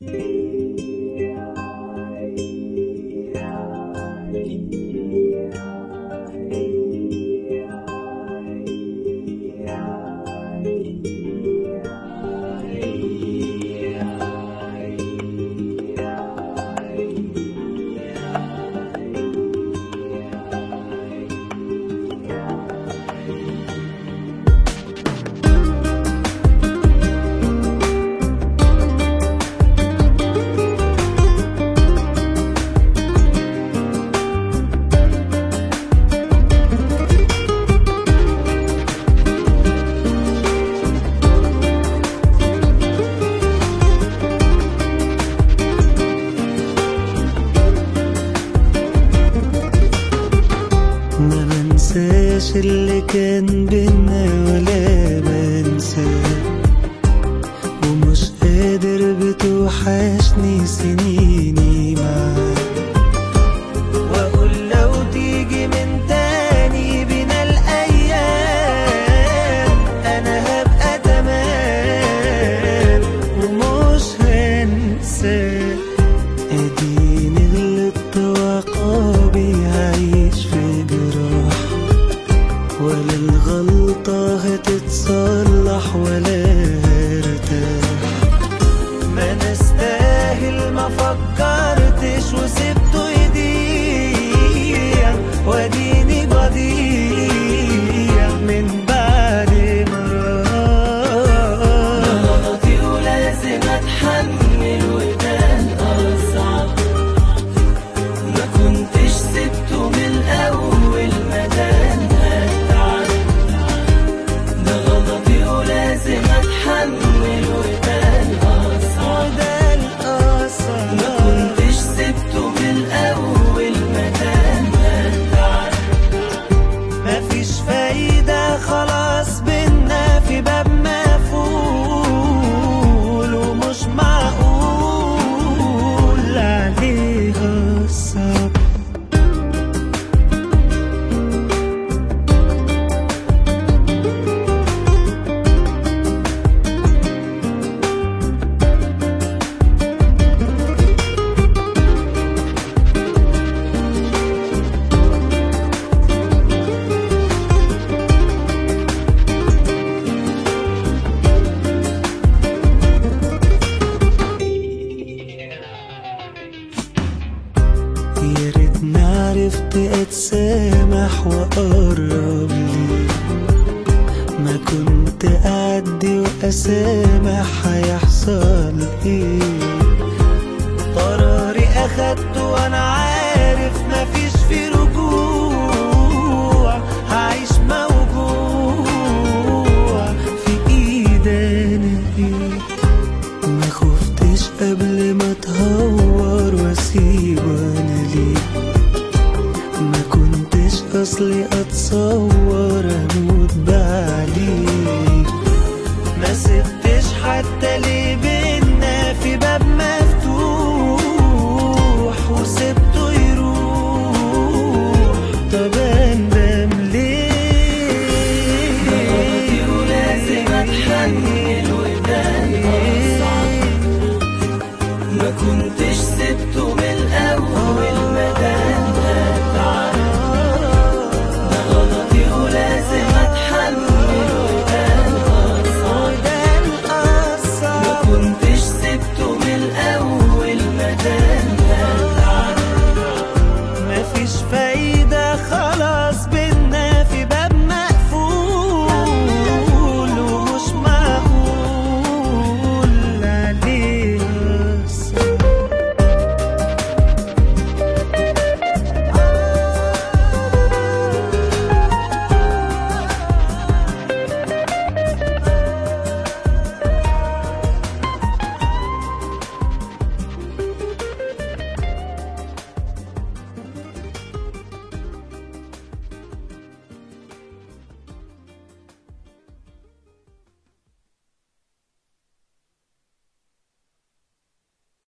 ما بنساش اللي كان بينا ولا بنساه ومش قادر بتوحشني سنيني معاك واقول لو تيجي من تاني بينا الايام انا هبقى تمام ومش هنساك اديني غلطت وعقابي هعيش في جراح ولا الغلطة هتتصلح ولا هرتاح ما نستاهل ما فكرتش وسبته يضيع واديني بضيع من بعد ما راح غلطي ولازم اتحمل وده الاصعب ما كنتش سبته من الاول ما دام هتعب ده غلطي ولازم اتحمل وده الاصعب وده الأصل ما كنتش سبته من الاول ما دام هتعب مفيش فايدة خلاص بينا في باب مقفول ومش معقول عليها الصبر يا ريتني عرفت اتسامح واقرب ليك ما كنت اعدي واسامح هيحصل ايه قراري اخدته وانا عارف مفيش في رجوع هعيش موجوع في ايدي ايه ما خفتش قبل ما اتهور واسيب انا ليه ما كنتش اصلي اتصور اموت بعديك ما سبتش حتى ليه بينا في باب مفتوح وسبت